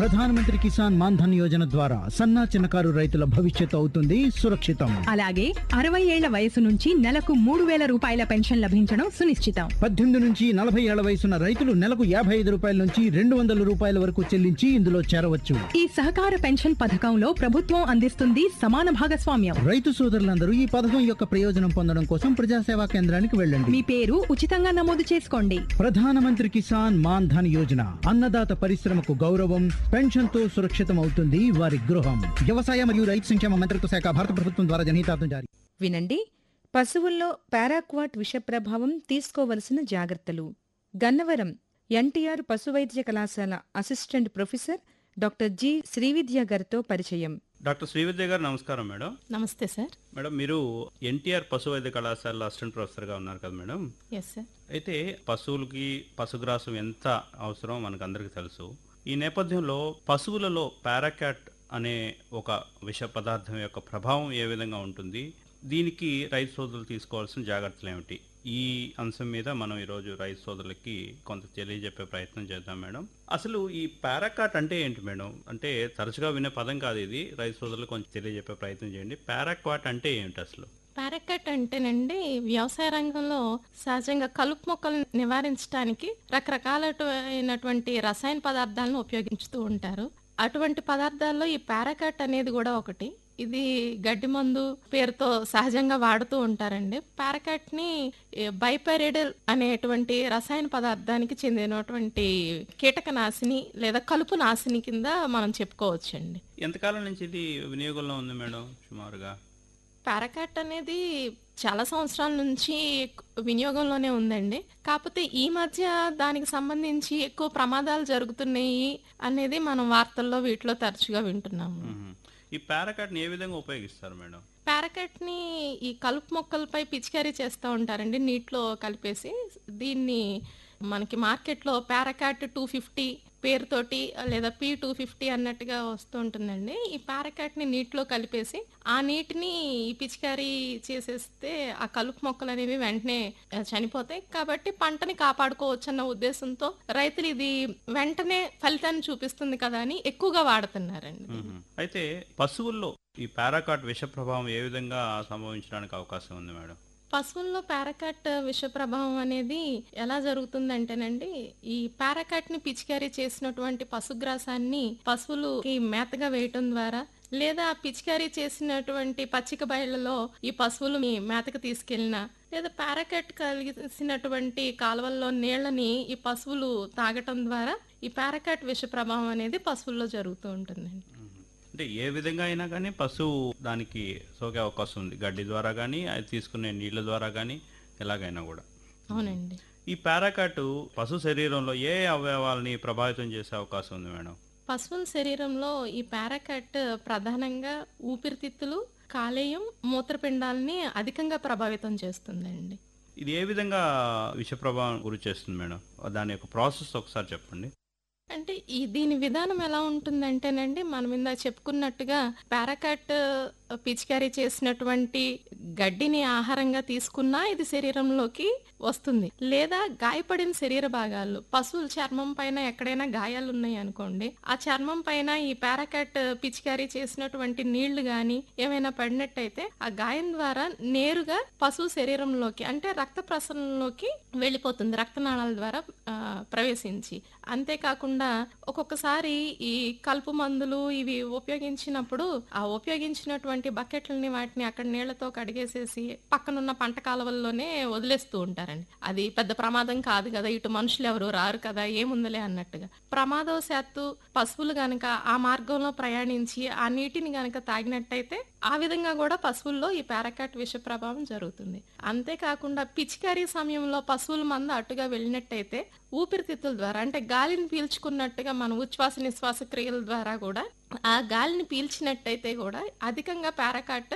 ప్రధానమంత్రి కిసాన్ మాన్ ధన్ యోజన ద్వారా సన్నా చిన్నకారు రైతుల భవిష్యత్తు అవుతుంది సురక్షితం అలాగే అరవై ఏళ్ల వయసు నుంచి నెలకు మూడు వేల రూపాయల పెన్షన్ లభించడం సునిశ్చితం పద్దెనిమిది నుంచి నలభై ఏళ్ల వయసున్న రైతులు నెలకు యాభై ఐదు రూపాయల నుంచి రెండు వందల రూపాయల వరకు చెల్లించి ఇందులో చేరవచ్చు ఈ సహకార పెన్షన్ పథకంలో ప్రభుత్వం అందిస్తుంది సమాన భాగస్వామ్యం రైతు సోదరులందరూ ఈ పథకం యొక్క ప్రయోజనం పొందడం కోసం ప్రజాసేవా కేంద్రానికి వెళ్ళండి మీ పేరు ఉచితంగా నమోదు చేసుకోండి ప్రధానమంత్రి కిసాన్ మాన్ ధన్ యోజన అన్నదాత పరిశ్రమకు గౌరవం పెన్షన్ తో సురక్షితం అవుతుంది వారి గృహం వ్యవసాయ మరియు రైతు సంక్షేమ మంత్రిత్వ శాఖ భారత ప్రభుత్వం ద్వారా జనహితార్థం జారీ వినండి పశువుల్లో పారాక్వాట్ విష ప్రభావం తీసుకోవలసిన జాగ్రత్తలు గన్నవరం ఎన్టీఆర్ పశువైద్య కళాశాల assistant professor doctor G Srividya గారితో పరిచయం డాక్టర్ శ్రీవిద్య గారు నమస్కారం మేడం నమస్తే సార్ మేడం మీరు ఎన్టీఆర్ పశు వైద్య కళాశాలలో అసిస్టెంట్ ప్రొఫెసర్గా ఉన్నారు కదా మేడం ఎస్ సార్ అయితే పశువులకి పశుగ్రాసం ఎంత అవసరం మనకు అందరికీ తెలుసు ఈ నేపథ్యంలో పశువులలో పారాకాట్ అనే ఒక విష పదార్థం యొక్క ప్రభావం ఏ విధంగా ఉంటుంది దీనికి రైతు సోదరులు తీసుకోవాల్సిన జాగ్రత్తలు ఏమిటి ఈ అంశం మీద మనం ఈరోజు రైతు సోదరులకి కొంత తెలియజెప్పే ప్రయత్నం చేద్దాం మేడం అసలు ఈ పారాకాట్ అంటే ఏంటి మేడం అంటే తరచుగా వినే పదం కాదు ఇది రైతు సోదరులకు కొంచెం తెలియజెప్పే ప్రయత్నం చేయండి పారాక్వాట్ అంటే ఏమిటి అసలు పారాకట్ అంటేనండి వ్యవసాయ రంగంలో సహజంగా కలుపు మొక్కలను నివారించడానికి రకరకాలైనటువంటి రసాయన పదార్థాలను ఉపయోగిస్తూ ఉంటారు అటువంటి పదార్థాల్లో ఈ పారాకట్ అనేది కూడా ఒకటి ఇది గడ్డి మందు పేరుతో సహజంగా వాడుతూ ఉంటారండి పారాకట్ ని బైపెరిడల్ అనేటువంటి రసాయన పదార్థానికి చెందినటువంటి కీటకనాశిని లేదా కలుపు నాశిని కింద మనం చెప్పుకోవచ్చండి ఎంతకాలం నుంచి ఇది వినియోగంలో ఉంది మేడం సుమారుగా పారాకాట్ అనేది చాలా సంవత్సరాల నుంచి వినియోగంలోనే ఉందండి కాకపోతే ఈ మధ్య దానికి సంబంధించి ఎక్కువ ప్రమాదాలు జరుగుతున్నాయి అనేది మనం వార్తల్లో వీటిలో తరచుగా వింటున్నాము మ్మ్. ఈ పారాకాట్ని ఏ విధంగా ఉపయోగిస్తారు మేడం పారాకాట్ ని ఈ కలుపు మొక్కలపై పిచికారీ చేస్తూ ఉంటారండి నీటిలో కలిపేసి దీన్ని మనకి మార్కెట్లో పారాకాట్ టూ ఫిఫ్టీ పేరుతోటి లేదా పి టూ ఫిఫ్టీ అన్నట్టుగా వస్తూ ఉంటుందండి ఈ పారాకాట్ ని నీటిలో కలిపేసి ఆ నీటిని ఈ పిచికారీ చేసేస్తే ఆ కలుపు మొక్కలు అనేవి వెంటనే ఆ, చనిపోతాయి కాబట్టి పంటని కాపాడుకోవచ్చు అన్న ఉద్దేశంతో రైతులు ఇది వెంటనే ఫలితాన్ని చూపిస్తుంది కదా అని ఎక్కువగా వాడుతున్నారండి మ్మ్. అయితే పశువుల్లో ఈ పారాకాట్ విష ప్రభావం ఏ విధంగా సంభవించడానికి అవకాశం ఉంది మేడం పశువుల్లో పారాకాట్ విష ప్రభావం అనేది ఎలా జరుగుతుందంటేనండి ఈ పారాకాట్ ని పిచికారీ చేసినటువంటి పశుగ్రాసాన్ని పశువులకి మేతగా వేయటం ద్వారా లేదా పిచికారీ చేసినటువంటి పచ్చిక బయళ్లలో ఈ పశువులు మీ మేతకు తీసుకెళ్ళినా లేదా పారాకాట్ కలిసినటువంటి కాలువల్లో నీళ్ళని ఈ పశువులు తాగటం ద్వారా ఈ పారాకాట్ విష ప్రభావం అనేది పశువుల్లో జరుగుతూ ఉంటుందండి మ్మ్. అంటే ఏ విధంగా అయినా కానీ పశువు దానికి సోకే అవకాశం ఉంది గడ్డి ద్వారా కానీ అది తీసుకునే నీళ్ళ ద్వారా కానీ ఎలాగైనా కూడా అవునండి ఈ పారాకాట్ పశు శరీరంలో ఏ అవయవాల్ని ప్రభావితం చేసే అవకాశం ఉంది మేడం పశువుల శరీరంలో ఈ పారాకట్ ప్రధానంగా ఊపిరితిత్తులు కాలేయం మూత్రపిండాలని అధికంగా ప్రభావితం చేస్తుందండి ఇది ఏ విధంగా విష ప్రభావం గురి చేస్తుంది మేడం దాని యొక్క ప్రాసెస్ ఒకసారి చెప్పండి అంటే ఈ దీని విధానం ఎలా ఉంటుందంటేనండి మనం ఇందా చెప్పుకున్నట్టుగా పారాకాట్ పిచికారీ చేసినటువంటి గడ్డిని ఆహారంగా తీసుకున్నా ఇది శరీరంలోకి వస్తుంది లేదా గాయపడిన శరీర భాగాలు పశువుల చర్మం పైన ఎక్కడైనా గాయాలు ఉన్నాయి అనుకోండి ఆ చర్మం పైన ఈ పారాకాట్ పిచికారీ చేసినటువంటి నీళ్లు గాని ఏమైనా పడినట్టయితే ఆ గాయం ద్వారా నేరుగా పశువు శరీరంలోకి అంటే రక్త ప్రసరణలోకి వెళ్ళిపోతుంది రక్తనాళాల ద్వారా ఆ, ప్రవేశించి అంతేకాకుండా ఒక్కొక్కసారి ఈ కలుపు మందులు ఇవి ఉపయోగించినప్పుడు ఆ ఉపయోగించినటువంటి బకెట్లని వాటిని అక్కడ నీళ్లతో కడిగేసేసి పక్కనున్న పంట కాలువల్లోనే వదిలేస్తూ ఉంటారండి అది పెద్ద ప్రమాదం కాదు కదా ఇటు మనుషులు ఎవరు రారు కదా ఏముందలే అన్నట్టుగా ప్రమాదవశాత్తు పశువులు గనక ఆ మార్గంలో ప్రయాణించి ఆ నీటిని గనక తాగినట్టయితే ఆ విధంగా కూడా పశువుల్లో ఈ పారాకాట్ విష ప్రభావం జరుగుతుంది అంతేకాకుండా పిచికారీ సమయంలో పశువుల మంద అటుగా వెళ్ళినట్టయితే ఊపిరితిత్తుల ద్వారా అంటే గాలిని పీల్చుకున్నట్టుగా మన ఉచ్ఛ్వాస నిశ్వాస క్రియల ద్వారా కూడా ఆ గాలిని పీల్చినట్టయితే కూడా అధికంగా పారాకాట్